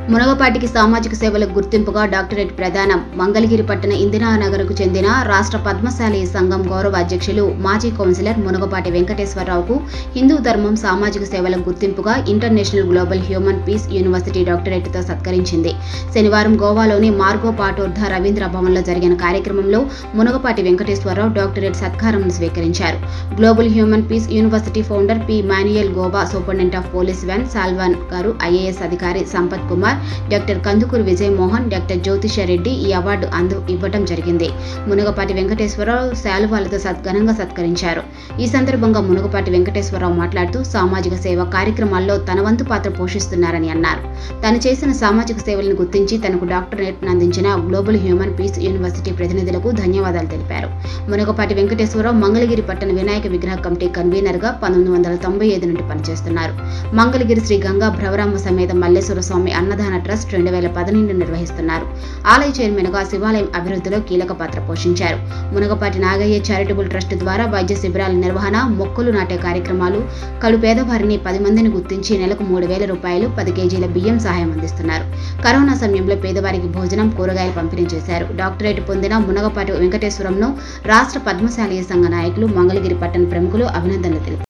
మునగపాటికి సామాజిక సేవలకు గుర్తింపుగా డాక్టరేట్ ప్రదానం మంగళగిరి పట్టణ ఇందిరానగర్కు చెందిన రాష్ట్ర పద్మశాలి సంఘం గౌరవ అధ్యక్షులు మాజీ కౌన్సిలర్ మునగపాటి వెంకటేశ్వరరావుకు హిందూ ధర్మం సామాజిక సేవలకు గుర్తింపుగా international global human peace university డాక్టరేట్తో సత్కరించింది శనివారం గోవాలోని మార్గో పాటోర్ధ రవీంద్ర భవన్లో జరిగిన కార్యక్రమంలో మునగపాటి వెంకటేశ్వరరావు డాక్టరేట్ సత్కారం స్వీకరించారు global human peace university founder P Manuel Goa superintendent of police వ్యాన్ సాల్వాన్ గారు ఐఏఎస్ అధికారి సంపత్ కుమార్ డాక్టర్ కందుకూరు విజయమోహన్ డాక్టర్ జ్యోతిష రెడ్డి ఈ అవార్డు అందు ఇవ్వటం జరిగింది మునగపాటి వెంకటేశ్వరరావు శాలువాలతో సత్ ఘనంగా సత్కరించారు ఈ సందర్భంగా మునగపాటి వెంకటేశ్వరరావు మాట్లాడుతూ సామాజిక సేవ కార్యక్రమాల్లో తన వంతు పాత్ర పోషిస్తున్నారని అన్నారు తను చేసిన సామాజిక సేవలను గుర్తించి తనకు డాక్టరేట్ అందించిన గ్లోబల్ హ్యూమన్ పీస్ యూనివర్సిటీ ప్రతినిధులకు ధన్యవాదాలు తెలిపారు మునగపాటి వెంకటేశ్వరరావు మంగళగిరి పట్టణ వినాయక విగ్రహ కమిటీ కన్వీనర్గా పంతొమ్మిది వందల తొంభై ఐదు నుండి పనిచేస్తున్నారు మంగళగిరి శ్రీ గంగా భ్రవరామ సమేత మల్లేశ్వర స్వామి అన్నదాన ట్రస్ట్ రెండు వేల పదిహేను నిర్వహిస్తున్నారు ఆలయ చైర్మన్గా శివాలయం అభివృద్ధిలో కీలక పాత్ర పోషించారు మునగపాటి నాగయ్య చారిటబుల్ ట్రస్ట్ ద్వారా వైద్య శిబిరాల నిర్వహణ మొక్కలు నాటే కార్యక్రమాలు కలు పేదవారిని పది మందిని గుర్తించి నెలకు మూడు వేల రూపాయలు పది కేజీల బియ్యం సహాయం అందిస్తున్నారు కరోనా సమయంలో పేదవారికి భోజనం కూరగాయలు పంపిణీ చేశారు డాక్టరేట్ పొందిన మునగపాటి వెంకటేశ్వరంను రాష్ట్ర పద్మశాలి సంఘ నాయకులు మంగళగిరి పట్టణ ప్రముఖులు అభినందనలు తెలిపారు